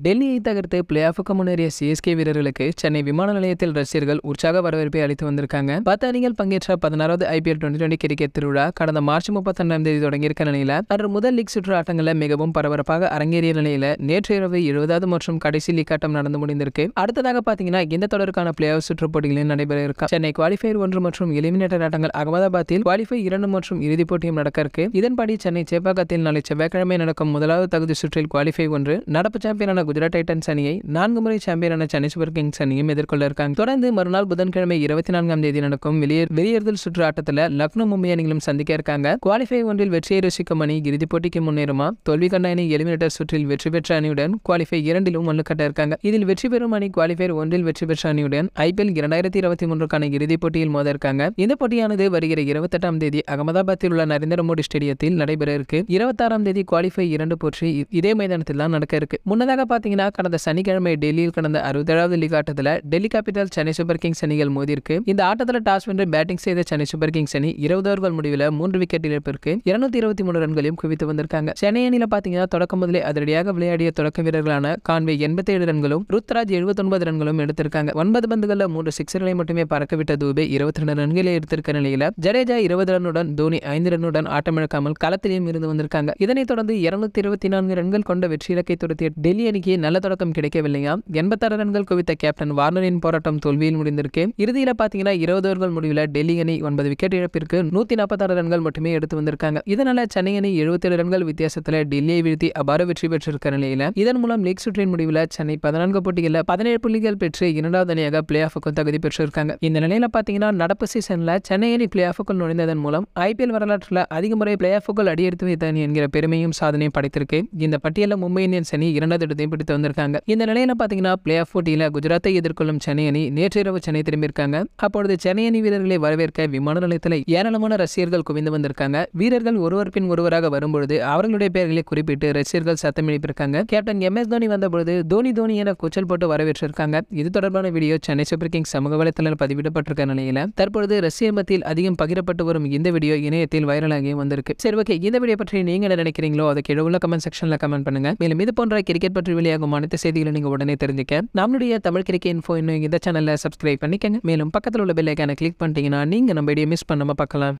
டெல்லியை தகர்த்து பிளே ஆஃபுக்கு முன்னேறிய சிஎஸ்கே வீரர்களுக்கு சென்னை விமான நிலையத்தில் ரசிகர்கள் உற்சாக வரவேற்பை அளித்து வந்திருக்காங்க பத்து அணிகள் பங்கேற்ற பதினாறாவது ஐபிஎல் டுவெண்டி டுவெண்டி கிரிக்கெட் திருவிழா கடந்த மார்ச் முப்பத்தொன்னாம் தேதி தொடங்கியிருக்க நிலையில அன்று முதல் லீக் சுற்று ஆட்டங்களில் மிகவும் பரபரப்பாக அரங்கேறிய நிலையில நேற்று இரவு எழுபதாவது மற்றும் கடைசி லீக் ஆட்டம் நடந்து முடிந்திருக்கு அடுத்ததாக பாத்தீங்கன்னா இந்த தொடருக்கான பிளே ஆஃப் சுற்று போட்டிகளில் நடைபெற இருக்கா சென்னை குவாலிஃபயர் ஒன்று மற்றும் எலிமினேட்டர் ஆட்டங்கள் அகமதாபாத்தில் குவாலிஃபை இரண்டு மற்றும் இறுதிப் போட்டியும் நடக்க இருக்கு இதன்படி சென்னை சேப்பாக்கத்தில் நாளை செவ்வாய்க்கிழமை நடக்கும் முதலாவது தகுதி சுற்றில் குவாலிஃபை ஒன்று நடப்பு சாம்பியனான குஜராத் டைட்டன்ஸ் அணியை நான்கு முறை சாம்பியனான சென்னை சூப்பர் கிங்ஸ் அணியும் எதிர்கொள்ள இருக்காங்க தொடர்ந்து மறுநாள் புதன்கிழமை இருபத்தி நான்காம் தேதி நடக்கும் வெளியே வெளியேறுதல் சுற்று ஆட்டத்தில் லக்னோ மும்பை அணிகளும் சந்திக்க இருக்காங்க குவாலிஃபை ஒன்றில் வெற்றியை ருசிக்கும் அணி இறுதிப் போட்டிக்கு முன்னேறுமா தோல்வி கண்ட அணி எலிமினேட்டர் சுற்றில் வெற்றி பெற்ற அணியுடன் குவாலிஃபை இரண்டிலும் மல்லு கட்ட இருக்காங்க இதில் வெற்றி பெறும் அணி குவாலிஃபயர் ஒன்றில் வெற்றி பெற்ற அணியுடன் ஐபிஎல் இரண்டாயிரத்தி இருபத்தி மூன்றுக்கான இறுதிப் போட்டியில் மோத இருக்காங்க இந்த போட்டியானது வருகிற இருபத்தெட்டாம் தேதி அகமதாபாத்தில் உள்ள நரேந்திர மோடி ஸ்டேடியத்தில் நடைபெற இருக்கு இருபத்தாறாம் தேதி குவாலிஃபை இரண்டு போற்றி இ- இதே மைதானத்தில் தான் நடக்க இருக்கு முன்னதாக பாத்தீங்கன்னா கடந்த சனிக்கிழமை டெல்லியில் கடந்த அறுபத்தேழாவது லீக் ஆட்டத்தில் Delhi capital Chennai super kings அணிகள் மோதிருக்கு இந்த ஆட்டத்தில் டாஸ் வென்று பேட்டிங் செய்த சென்னை சூப்பர் கிங்ஸ் அணி இருபது ஓவர்கள் முடிவில் மூன்று விக்கெட் இழப்பிற்கு இருநூத்தி இருபத்தி மூணு ரன்களையும் குவித்து வந்திருக்காங்க சென்னை அணியில பாத்தீங்கன்னா தொடக்கம் முதலே அதிரடியாக விளையாடிய தொடக்க வீரர்களான கான்வே எண்பத்தி ஏழு ரன்களும் ருத்ராஜ் எழுபத்தொன்பது ரன்களும் எடுத்திருக்காங்க ஒன்பது பந்துகளில் மூன்று சிக்ஸர்களை மட்டுமே பறக்கவிட்ட தூபே இருபத்தி ரெண்டு ரன்களை எடுத்திருக்க நிலையில ஜடேஜா இருபது ரன்னுடன் தோனி ஐந்து ரன்னுடன் ஆட்டமிழக்காமல் களத்திலேயும் இருந்து வந்திருக்காங்க இதனைத் தொடர்ந்து இருநூத்தி இருபத்தி நான்கு ரன்கள் கொண்ட வெற்றி இலக்கை துரத்திய டெல்லி அணிக்கு நல்ல தொடக்கம் கிடைக்கவில்லையா எண்பத்தாறு ரன்கள் குவித்த கேப்டன் வார்னரின் போராட்டம் தோல்வியில் முடிந்திருக்கு இறுதியில பாத்தீங்கன்னா இருபது ஓவர்கள் முடிவில் டெல்லி அணி ஒன்பது விக்கெட் இழப்பிற்கு நூத்தி நாற்பத்தாறு ரன்கள் மட்டுமே எடுத்து வந்திருக்காங்க இதனால சென்னை அணி எழுபத்தேழு ரன்கள் வித்தியாசத்தில் டெல்லியை வீழ்த்தி அபார வெற்றி பெற்றிருக்க நிலையில இதன் மூலம் லீக் சுற்றின் முடிவில் சென்னை பதினான்கு போட்டிகளில் பதினேழு புள்ளிகள் பெற்று இரண்டாவது அணியாக பிளே ஆஃபுக்கும் தகுதி பெற்றிருக்காங்க இந்த நிலையில பாத்தீங்கன்னா நடப்பு சீசன்ல சென்னை அணி பிளே ஆஃபுக்குள் நுழைந்ததன் மூலம் ஐபிஎல் வரலாற்றில் அதிக முறை பிளே ஆஃபுக்குள் அடியெடுத்து வைத்த அணி என்கிற பெருமையும் சாதனையும் படைத்திருக்கு இந்த பட்டியலில் மும்பை இந்தியன்ஸ் அணி இரண்டாவது இடத்தையும் பிடித்து வந்திருக்காங்க இந்த நிலையில பாத்தீங்கன்னா பிளே ஆஃப் போட்டியில குஜராத்தை எதிர்கொள்ளும் சென்னை அணி நேற்று இரவு சென்னை திரும்பியிருக்காங்க அப்பொழுது சென்னை அணி வீரர்களை வரவேற்க விமான நிலையத்தில் ஏராளமான ரசிகர்கள் குவிந்து வந்திருக்காங்க வீரர்கள் ஒருவர் பின் ஒருவராக வரும்பொழுது அவர்களுடைய பெயர்களை குறிப்பிட்டு ரசிகர்கள் சத்தம் எழுப்பியிருக்காங்க கேப்டன் எம் எஸ் தோனி வந்தபொழுது தோனி தோனி என கூச்சல் போட்டு வரவேற்றிருக்காங்க இது தொடர்பான வீடியோ சென்னை சூப்பர் கிங்ஸ் சமூக வலைத்தளத்தில் பதிவிடப்பட்டிருக்க நிலையில தற்பொழுது ரசிகர் மத்தியில் அதிகம் பகிரப்பட்டு வரும் இந்த வீடியோ இணையத்தில் வைரலாகி வந்திருக்கு சரி ஓகே இந்த வீடியோ பற்றி நீங்க என்ன நினைக்கிறீங்களோ அதை கீழே உள்ள கமெண்ட் செக்ஷன்ல கமெண்ட் பண்ணுங்க மேலும் இது போன்ற கிரிக்கெட் பற்றி வெளியாகும் அனைத்து செய்திகளை நீங்க உடனே தெரிஞ்சுக்க நம்மளுடைய தமிழ் கிரிக்கெட் இன்ஃபோ இன்னும் இந்த சேனல்ல சப்ஸ்கிரைப் பண்ணிக்கங்க மேலும் பக்கத்தில் உள்ள பெல் ஐக்கானை கிளிக் பண்ணிட்டீங்கன்னா நீங்க நம்ம வீடியோ மிஸ் பண்ணாம பார்க்கலாம்